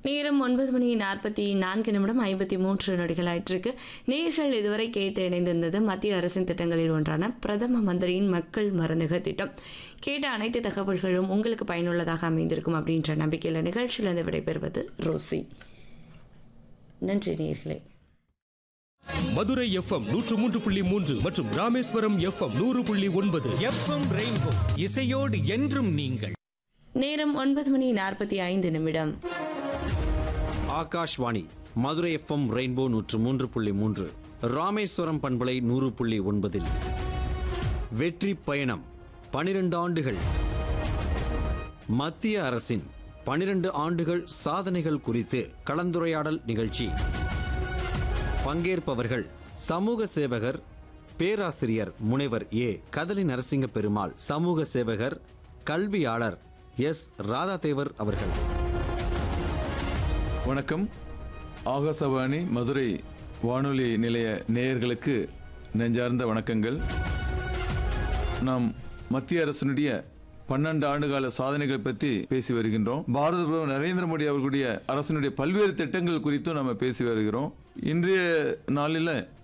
நேரம் ஒன்பது மணி நாற்பத்தி நான்கு நிமிடம் ஐம்பத்தி மூன்று நொடிகள் ஆயிட்டிருக்கு நேர்கள் இதுவரை கேட்டு இணைந்திருந்தது மத்திய அரசின் திட்டங்களில் ஒன்றான பிரதம மந்திரியின் மக்கள் மருந்தக திட்டம் கேட்ட அனைத்து தகவல்களும் உங்களுக்கு பயனுள்ளதாக அமைந்திருக்கும் அப்படின்ற நம்பிக்கையில் நிகழ்ச்சியிலிருந்து விடைபெறுவது ரோசி நன்றி நேர்களே மதுரை எஃப்எம் நூற்று மூன்று புள்ளி மூன்று மற்றும் ராமேஸ்வரம் எஃப்எம் நூறு புள்ளி ஒன்பது எஃப்எம் ரெயின்போ இசையோடு என்றும் நீங்கள் நேரம் ஒன்பது மணி நாற்பத்தி ஐந்து நிமிடம் ஆகாஷ்வாணி மதுரை எஃப்எம் ரெயின்போ நூற்று மூன்று புள்ளி மூன்று ராமேஸ்வரம் பண்பலை நூறு புள்ளி ஒன்பதில் வெற்றி பயணம் பனிரெண்டு ஆண்டுகள் மத்திய அரசின் பனிரெண்டு ஆண்டுகள் சாதனைகள் குறித்து கலந்துரையாடல் நிகழ்ச்சி பங்கேற்பவர்கள் சமூக சேவகர் பேராசிரியர் முனைவர் ஏ கதலி நரசிங்க பெருமாள் சமூக சேவகர் கல்வியாளர் எஸ் ராதாதேவர் அவர்கள் வணக்கம் ஆகாசவாணி மதுரை வானொலி நிலைய நேயர்களுக்கு நெஞ்சார்ந்த வணக்கங்கள் நாம் மத்திய அரசினுடைய பன்னெண்டு ஆண்டுகால சாதனைகள் பற்றி பேசி வருகின்றோம் பாரத பிரதமர் நரேந்திர மோடி அவர்களுடைய அரசினுடைய பல்வேறு திட்டங்கள் குறித்தும் நம்ம பேசி வருகிறோம் இன்றைய நாளில்